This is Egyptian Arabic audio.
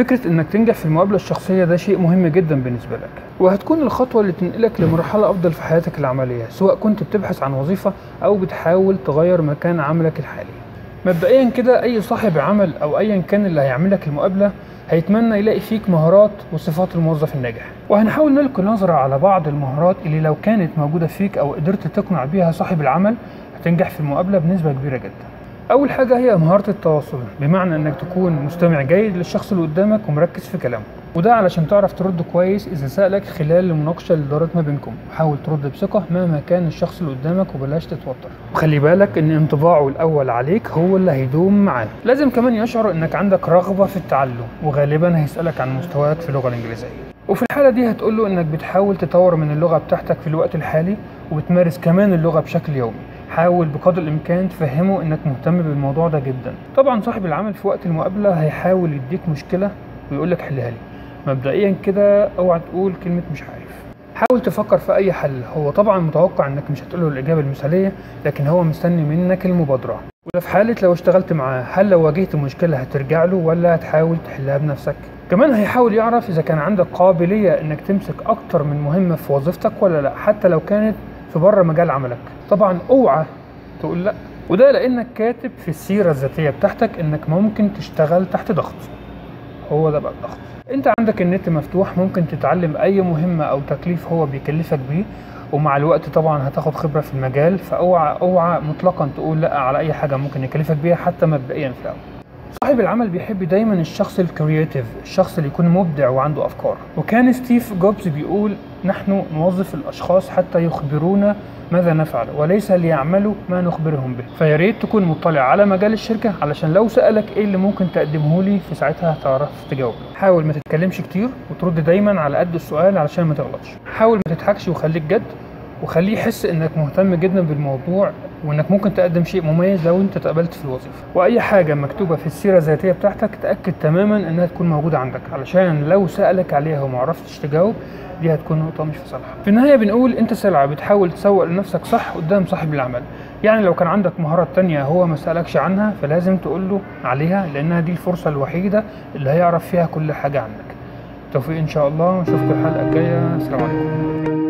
فكرة انك تنجح في المقابلة الشخصية ده شيء مهم جدا بالنسبة لك وهتكون الخطوة اللي تنقلك لمرحلة افضل في حياتك العملية سواء كنت بتبحث عن وظيفة او بتحاول تغير مكان عملك الحالي مبدئيا كده اي صاحب عمل او ايا كان اللي هيعملك المقابلة هيتمنى يلاقي فيك مهارات وصفات الموظف الناجح وهنحاول نلقي نظرة على بعض المهارات اللي لو كانت موجودة فيك او قدرت تقنع بيها صاحب العمل هتنجح في المقابلة بنسبة كبيرة جدا أول حاجة هي مهارة التواصل بمعنى إنك تكون مستمع جيد للشخص اللي قدامك ومركز في كلامه وده علشان تعرف ترد كويس إذا سألك خلال المناقشة اللي دارت ما بينكم وحاول ترد بثقة مهما كان الشخص اللي قدامك وبلاش تتوتر وخلي بالك إن انطباعه الأول عليك هو اللي هيدوم معاه لازم كمان يشعر إنك عندك رغبة في التعلم وغالبا هيسألك عن مستواك في اللغة الإنجليزية وفي الحالة دي هتقول له إنك بتحاول تطور من اللغة بتاعتك في الوقت الحالي وبتمارس كمان اللغة بشكل يومي حاول بقدر الامكان تفهمه انك مهتم بالموضوع ده جدا طبعا صاحب العمل في وقت المقابله هيحاول يديك مشكله ويقول لك حلها لي مبدئيا كده اوعى تقول كلمه مش عارف حاول تفكر في اي حل هو طبعا متوقع انك مش هتقوله الاجابه المثاليه لكن هو مستني منك المبادره وده في حاله لو اشتغلت معاه هل لو واجهت مشكله هترجع له ولا هتحاول تحلها بنفسك كمان هيحاول يعرف اذا كان عندك قابليه انك تمسك اكتر من مهمه في وظيفتك ولا لا حتى لو كانت في بره مجال عملك طبعا اوعى تقول لا وده لانك كاتب في السيره الذاتيه بتاعتك انك ممكن تشتغل تحت ضغط هو ده بقى الضغط انت عندك النت مفتوح ممكن تتعلم اي مهمه او تكليف هو بيكلفك بيه ومع الوقت طبعا هتاخد خبره في المجال فاوعى اوعى مطلقا تقول لا على اي حاجه ممكن يكلفك بيها حتى مبدئيا في الاول صاحب العمل بيحب دايما الشخص الكرياتيف الشخص اللي يكون مبدع وعنده افكار وكان ستيف جوبز بيقول نحن نوظف الاشخاص حتى يخبرونا ماذا نفعل وليس ليعملوا ما نخبرهم به فيا ريت تكون مطلع على مجال الشركه علشان لو سالك ايه اللي ممكن تقدمه لي في ساعتها هتعرف تجاوب حاول ما تتكلمش كتير وترد دايما على قد السؤال علشان ما تغلطش حاول ما تضحكش وخليك جد وخليه يحس انك مهتم جدا بالموضوع وانك ممكن تقدم شيء مميز لو انت اتقبلت في الوظيفه واي حاجه مكتوبه في السيره الذاتيه بتاعتك تاكد تماما انها تكون موجوده عندك علشان لو سالك عليها وما عرفتش تجاوب دي هتكون نقطة مش في صالحك. في النهاية بنقول أنت سلعة بتحاول تسوق لنفسك صح قدام صاحب العمل. يعني لو كان عندك مهارات تانية هو ما سألكش عنها فلازم تقول له عليها لأنها دي الفرصة الوحيدة اللي هيعرف فيها كل حاجة عنك. توفيق إن شاء الله ونشوفكم الحلقة الجاية السلام عليكم.